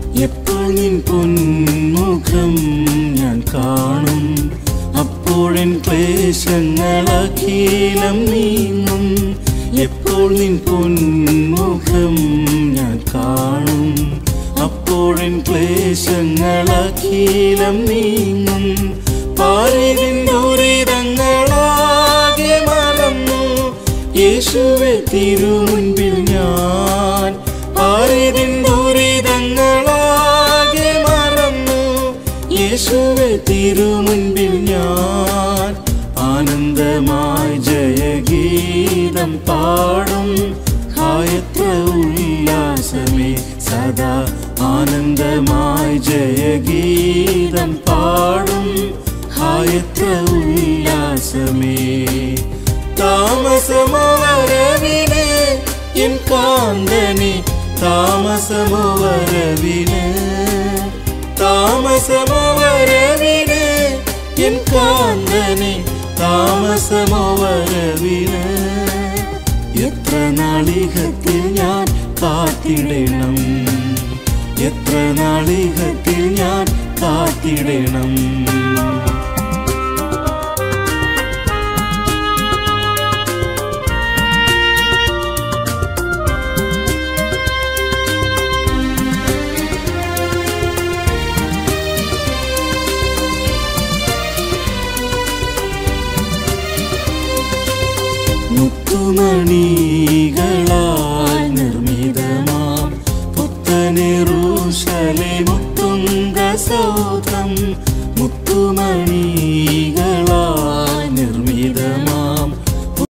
എപ്പോൾ നിൻ പൊന്മുഖം ഞാൻ കാണും അപ്പോഴൻ ക്ലേശങ്ങളഖീലം നീങ്ങും എപ്പോൾ നിൻ പൊന്മുഖം ഞാൻ കാണും അപ്പോഴൻ ക്ലേശങ്ങളഖീലം നീങ്ങും പാരിതിൻ ദുരിതങ്ങളാകെ മറന്നു യേശുവെ തിരുമുൻപിൽ ഞാൻ പാരിതിൻ ദുരിതങ്ങളാകെ മറന്നു യേശുവെ തിരുമുൻപിൽ ഞാൻ ആനന്ദമായി ജയഗീതം പാടും ഹായത്ര ഉല്ലാസമേ സദാ ആനന്ദമായി ജയഗീതം പാടും ഹായത്ര ഉല്ലാസമേ താമസമോ വരവിന് എൻ കാന്തനെ താമസമോ വരവിന് താമസമോ വരവിന് എൻ കാന്തനെ താമസമോ വരവിന് എത്ര നാളികത്തിൽ ഞാൻ കാത്തിടണം എത്ര നാളികത്തിൽ ഞാൻ കാത്തിടണം മുത്തുമണികളാൽ നിർമ്മിതമാം പുത്തനെറൂശലെ മുത്തുങ്ക സൗധം മുത്തുമണികളാൽ